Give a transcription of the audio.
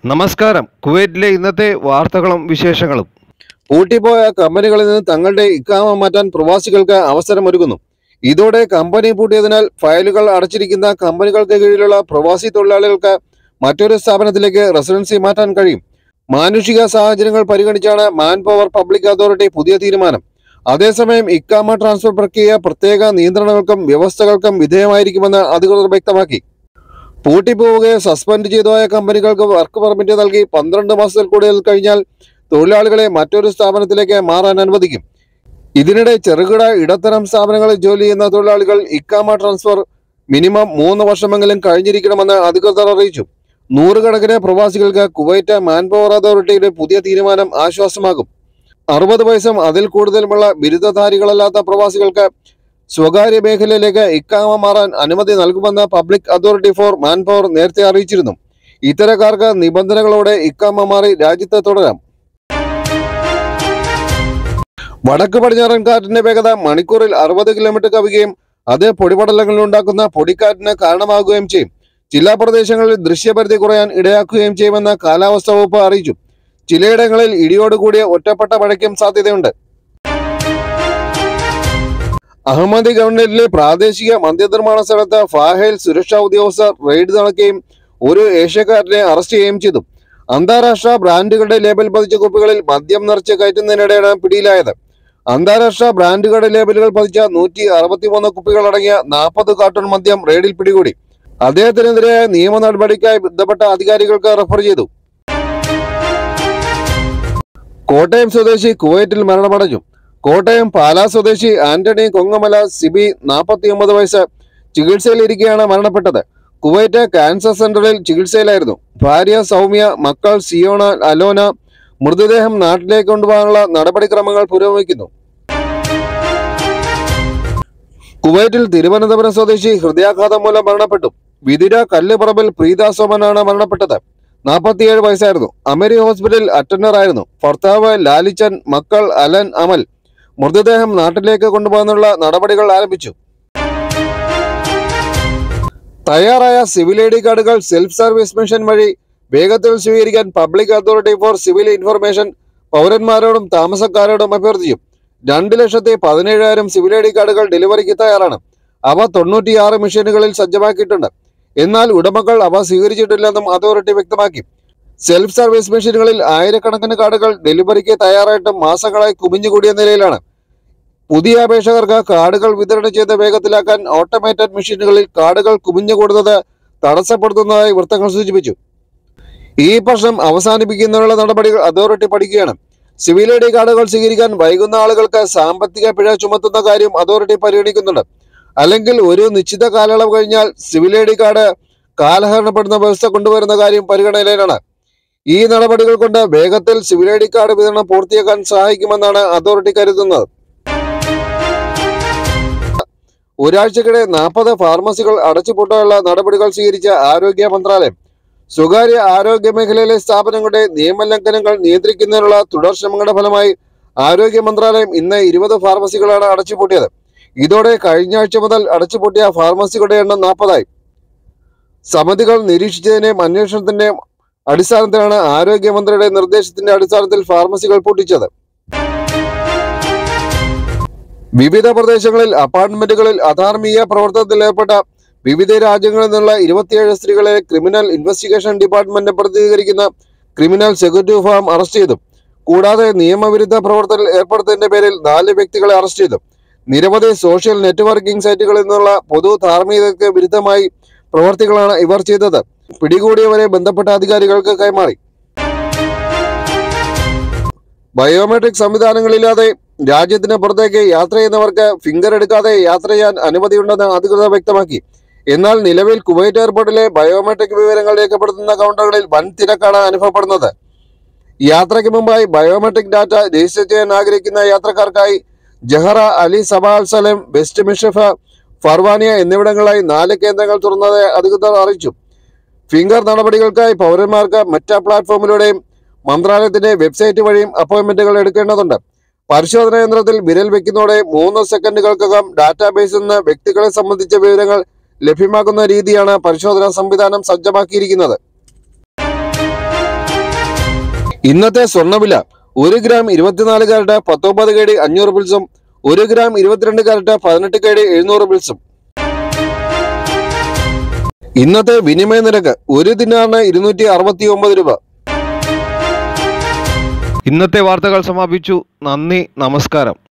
നമസ്കാരം കുവൈറ്റിലെ ഇന്നത്തെ വാർത്തകളും വിശേഷങ്ങളും പൂട്ടിപ്പോയ കമ്പനികളിൽ നിന്ന് തങ്ങളുടെ ഇക്കാമ മാറ്റാൻ പ്രവാസികൾക്ക് അവസരമൊരുക്കുന്നു ഇതോടെ കമ്പനി പൂട്ടിയതിനാൽ ഫയലുകൾ അടച്ചിരിക്കുന്ന കമ്പനികൾക്ക് കീഴിലുള്ള പ്രവാസി തൊഴിലാളികൾക്ക് മറ്റൊരു സ്ഥാപനത്തിലേക്ക് റെസിഡൻസി മാറ്റാൻ കഴിയും മാനുഷിക സാഹചര്യങ്ങൾ പരിഗണിച്ചാണ് മാൻ പവർ പബ്ലിക് അതോറിറ്റി പുതിയ തീരുമാനം അതേസമയം ഇക്കാമ ട്രാൻസ്ഫർ പ്രക്രിയ പ്രത്യേക നിയന്ത്രണങ്ങൾക്കും വ്യവസ്ഥകൾക്കും വിധേയമായിരിക്കുമെന്ന് അധികൃതർ വ്യക്തമാക്കി പൂട്ടിപ്പോവുകയോ സസ്പെൻഡ് ചെയ്തതായ കമ്പനികൾക്ക് വർക്ക് പെർമിറ്റ് നൽകി പന്ത്രണ്ട് മാസത്തിൽ കൂടുതൽ കഴിഞ്ഞാൽ തൊഴിലാളികളെ മറ്റൊരു സ്ഥാപനത്തിലേക്ക് മാറാൻ അനുവദിക്കും ഇതിനിടെ ചെറുകിട ഇടത്തരം സ്ഥാപനങ്ങളിൽ ജോലി ചെയ്യുന്ന തൊഴിലാളികൾ ഇക്കാമ ട്രാൻസ്ഫർ മിനിമം മൂന്ന് വർഷമെങ്കിലും കഴിഞ്ഞിരിക്കണമെന്ന് അധികൃതർ അറിയിച്ചു നൂറുകണക്കിന് പ്രവാസികൾക്ക് കുവൈറ്റ് മാൻപവർ അതോറിറ്റിയുടെ പുതിയ തീരുമാനം ആശ്വാസമാകും അറുപത് വയസ്സും അതിൽ കൂടുതലുമുള്ള ബിരുദധാരികളല്ലാത്ത പ്രവാസികൾക്ക് സ്വകാര്യ മേഖലയിലേക്ക് ഇക്കാമ മാറാൻ അനുമതി നൽകുമെന്ന് പബ്ലിക് അതോറിറ്റി ഫോർ മാൻപവർ നേരത്തെ അറിയിച്ചിരുന്നു ഇത്തരക്കാർക്ക് നിബന്ധനകളോടെ ഇക്കാമ മാറി രാജ്യത്ത് തുടരാം വടക്ക് പടിഞ്ഞാറൻ കാറ്റിന്റെ വേഗത മണിക്കൂറിൽ അറുപത് കിലോമീറ്റർ കവിയുകയും അത് പൊടിപടലങ്ങളിൽ ഉണ്ടാക്കുന്ന പൊടിക്കാറ്റിന് കാരണമാകുകയും ചെയ്യും ജില്ലാ പ്രദേശങ്ങളിൽ ദൃശ്യപരിധി കുറയാൻ ഇടയാക്കുകയും ചെയ്യുമെന്ന് കാലാവസ്ഥാ വകുപ്പ് അറിയിച്ചു ചിലയിടങ്ങളിൽ ഇടിയോടുകൂടിയ ഒറ്റപ്പെട്ട മഴയ്ക്കും സാധ്യതയുണ്ട് അഹമ്മദി ഗവൺമെന്റിലെ പ്രാദേശിക മദ്യനിർമ്മാണ സ്ഥലത്ത് ഫാഹയിൽ സുരക്ഷാ ഉദ്യോഗസ്ഥർ റെയ്ഡ് നടക്കുകയും ഒരു ഏഷ്യക്കാരനെ അറസ്റ്റ് ചെയ്യുകയും ചെയ്തു അന്താരാഷ്ട്ര ബ്രാൻഡുകളുടെ ലേബൽ പതിച്ച കുപ്പികളിൽ മദ്യം നിറച്ച് കയറ്റുന്നതിനിടെയാണ് പിടിയിലായത് അന്താരാഷ്ട്ര ബ്രാൻഡുകളുടെ ലേബലുകൾ പതിച്ച നൂറ്റി അറുപത്തിമൂന്ന് കുപ്പികൾ അടങ്ങിയ നാൽപ്പത് കാർട്ടൺ മദ്യം റെയ്ഡിൽ പിടികൂടി അദ്ദേഹത്തിനെതിരെ നിയമ നടപടിക്കായി ബന്ധപ്പെട്ട അധികാരികൾക്ക് റഫർ ചെയ്തു കോട്ടയം സ്വദേശി കുവൈറ്റിൽ മരണമടഞ്ഞു കോട്ടയം പാലാ സ്വദേശി ആന്റണി കൊങ്ങമല സിബി നാൽപ്പത്തിയൊമ്പത് വയസ്സ് ചികിത്സയിലിരിക്കെയാണ് മരണപ്പെട്ടത് കുവൈറ്റ് ക്യാൻസർ സെന്ററിൽ ചികിത്സയിലായിരുന്നു ഭാര്യ സൗമ്യ മക്കൾ സിയോണ അലോന മൃതദേഹം നാട്ടിലേക്ക് കൊണ്ടുപോകാനുള്ള നടപടിക്രമങ്ങൾ പുരോഗമിക്കുന്നു കുവൈറ്റിൽ തിരുവനന്തപുരം സ്വദേശി ഹൃദയാഘാതം മൂലം മരണപ്പെട്ടു വിതിര കല്ലുപറമ്പിൽ പ്രീത സോമനാണ് മരണപ്പെട്ടത് നാൽപ്പത്തിയേഴ് വയസ്സായിരുന്നു അമേരി ഹോസ്പിറ്റലിൽ അറ്റൻഡർ ആയിരുന്നു ഭർത്താവ് ലാലിച്ചൻ മക്കൾ അലൻ അമൽ മൃതദേഹം നാട്ടിലേക്ക് കൊണ്ടുപോകാനുള്ള നടപടികൾ ആരംഭിച്ചു തയ്യാറായ സിവിൽ ഐ ഡി കാർഡുകൾ സെൽഫ് സർവീസ് മിഷൻ വഴി വേഗത്തിൽ സ്വീകരിക്കാൻ public authority for civil information പൗരന്മാരോടും താമസക്കാരോടും അഭ്യർത്ഥിച്ചു രണ്ട് ലക്ഷത്തി പതിനേഴായിരം സിവിൽ ഐ ഡി കാർഡുകൾ ഡെലിവറിക്ക് തയ്യാറാണ് അവ തൊണ്ണൂറ്റിയാറ് മെഷീനുകളിൽ സജ്ജമാക്കിയിട്ടുണ്ട് എന്നാൽ ഉടമകൾ അവ സ്വീകരിച്ചിട്ടില്ലെന്നും അതോറിറ്റി വ്യക്തമാക്കി സെൽഫ് സർവീസ് മെഷീനുകളിൽ ആയിരക്കണക്കിന് കാർഡുകൾ ഡെലിവറിക്ക് തയ്യാറായിട്ടും മാസങ്ങളായി കുമിഞ്ഞുകൂടിയ നിലയിലാണ് പുതിയ അപേക്ഷകർക്ക് കാർഡുകൾ വിതരണം ചെയ്ത് വേഗത്തിലാക്കാൻ ഓട്ടോമേറ്റഡ് മെഷീനുകളിൽ കാർഡുകൾ കുമിഞ്ഞുകൂടുന്നത് തടസ്സപ്പെടുത്തുന്നതായി വൃത്തങ്ങൾ സൂചിപ്പിച്ചു ഈ പ്രശ്നം അവസാനിപ്പിക്കുന്നതിനുള്ള നടപടികൾ അതോറിറ്റി പഠിക്കുകയാണ് സിവിൽ ഐ ഡി കാർഡുകൾ സ്വീകരിക്കാൻ വൈകുന്ന ആളുകൾക്ക് സാമ്പത്തിക പിഴ ചുമത്തുന്ന കാര്യം അതോറിറ്റി പരിഗണിക്കുന്നുണ്ട് അല്ലെങ്കിൽ ഒരു നിശ്ചിത കാലയളവ് കഴിഞ്ഞാൽ സിവിൽ ഐ ഡി കാർഡ് കാലഹരണപ്പെടുന്ന വ്യവസ്ഥ കൊണ്ടുവരുന്ന കാര്യം പരിഗണനയിലാണ് ഈ നടപടികൾ കൊണ്ട് വേഗത്തിൽ സിവിൽ ഐ ഡി കാർഡ് വിതരണം പൂർത്തിയാക്കാൻ സഹായിക്കുമെന്നാണ് അതോറിറ്റി കരുതുന്നത് ഒരാഴ്ചക്കിടെ നാൽപ്പത് ഫാർമസികൾ അടച്ചുപൂട്ടാനുള്ള നടപടികൾ സ്വീകരിച്ച ആരോഗ്യ മന്ത്രാലയം സ്വകാര്യ ആരോഗ്യ മേഖലയിലെ സ്ഥാപനങ്ങളുടെ നിയമലംഘനങ്ങൾ നിയന്ത്രിക്കുന്നതിനുള്ള തുടർ ശ്രമങ്ങളുടെ ഫലമായി ആരോഗ്യ മന്ത്രാലയം ഇന്ന് ഇരുപത് ഫാർമസികളാണ് അടച്ചുപൂട്ടിയത് ഇതോടെ കഴിഞ്ഞ ആഴ്ച മുതൽ അടച്ചുപൂട്ടിയ ഫാർമസികളുടെ എണ്ണം നാൽപ്പതായി സമിതികൾ നിരീക്ഷിച്ചതിന്റെയും അന്വേഷണത്തിന്റെയും അടിസ്ഥാനത്തിലാണ് ആരോഗ്യമന്ത്രിയുടെ നിർദ്ദേശത്തിന്റെ അടിസ്ഥാനത്തിൽ ഫാർമസികൾ പൂട്ടിച്ചത് വിവിധ പ്രദേശങ്ങളിൽ അപ്പാർട്ട്മെന്റുകളിൽ അധാർമിക പ്രവർത്തനത്തിൽ ഏർപ്പെട്ട വിവിധ രാജ്യങ്ങളിൽ നിന്നുള്ള ഇരുപത്തിയേഴ് സ്ത്രീകളെ ക്രിമിനൽ ഇൻവെസ്റ്റിഗേഷൻ ഡിപ്പാർട്ട്മെന്റ് പ്രതിനിധീകരിക്കുന്ന ക്രിമിനൽ സെക്യൂരിറ്റി ഫാം അറസ്റ്റ് ചെയ്തു കൂടാതെ നിയമവിരുദ്ധ പ്രവർത്തനത്തിൽ ഏർപ്പെടുത്തതിന്റെ പേരിൽ നാല് വ്യക്തികളെ അറസ്റ്റ് ചെയ്തു നിരവധി സോഷ്യൽ നെറ്റ്വർക്കിംഗ് സൈറ്റുകളിൽ നിന്നുള്ള പൊതു ധാർമ്മികതയ്ക്ക് വിരുദ്ധമായി പ്രവർത്തികളാണ് ഇവർ ചെയ്തത് പിടികൂടിയവരെ ബന്ധപ്പെട്ട അധികാരികൾക്ക് കൈമാറി ബയോമെട്രിക് സംവിധാനങ്ങളില്ലാതെ രാജ്യത്തിന് പുറത്തേക്ക് യാത്ര ചെയ്യുന്നവർക്ക് ഫിംഗർ എടുക്കാതെ യാത്ര ചെയ്യാൻ അനുമതിയുണ്ടെന്ന് അധികൃതർ വ്യക്തമാക്കി എന്നാൽ നിലവിൽ കുവൈറ്റ് എയർപോർട്ടിലെ ബയോമെട്രിക് വിവരങ്ങൾ രേഖപ്പെടുത്തുന്ന കൗണ്ടറുകളിൽ വൻ തിരക്കാണ് അനുഭവപ്പെടുന്നത് യാത്രയ്ക്ക് മുമ്പായി ബയോമെട്രിക് ഡാറ്റ രജിസ്റ്റർ ചെയ്യാൻ ആഗ്രഹിക്കുന്ന യാത്രക്കാർക്കായി Jahra Ali Sabah Al Salem West Mishref Farwaniya എന്നിവിടങ്ങളിലായി നാല് കേന്ദ്രങ്ങൾ തുറന്നതായി അധികൃതർ അറിയിച്ചു ഫിംഗർ നടപടികൾക്കായി പൗരന്മാർക്ക് മറ്റ പ്ലാറ്റ്ഫോമിലൂടെയും മന്ത്രാലയത്തിന്റെ വെബ്സൈറ്റ് വഴിയും അപ്പോയിന്റ്മെന്റുകൾ എടുക്കേണ്ടതുണ്ട് പരിശോധന യന്ത്രത്തിൽ വിരൽ വെക്കുന്നതോടെ മൂന്ന് സെക്കൻഡുകൾക്കകം ഡാറ്റാബേസിൽ നിന്ന് വ്യക്തികളെ സംബന്ധിച്ച വിവരങ്ങൾ ലഭ്യമാക്കുന്ന രീതിയാണ് പരിശോധനാ സംവിധാനം സജ്ജമാക്കിയിരിക്കുന്നത് ഇന്നത്തെ സ്വർണ്ണവില ഒരു ഗ്രാം ഇരുപത്തിനാല് കാരറ്റ് പത്തൊമ്പത് കേടി അഞ്ഞൂറ് ബിൽസും ഒരു ഗ്രാം ഇരുപത്തിരണ്ട് കാരറ്റ് പതിനെട്ട് കേടി എഴുന്നൂറ് ബിൽസും ഇന്നത്തെ വിനിമയ നിരക്ക് ഒരു ദിനാറിന് ഇരുന്നൂറ്റി അറുപത്തി ഒമ്പത് രൂപ ഇന്നത്തെ വാർത്തകൾ സമാപിച്ചു നന്ദി നമസ്കാരം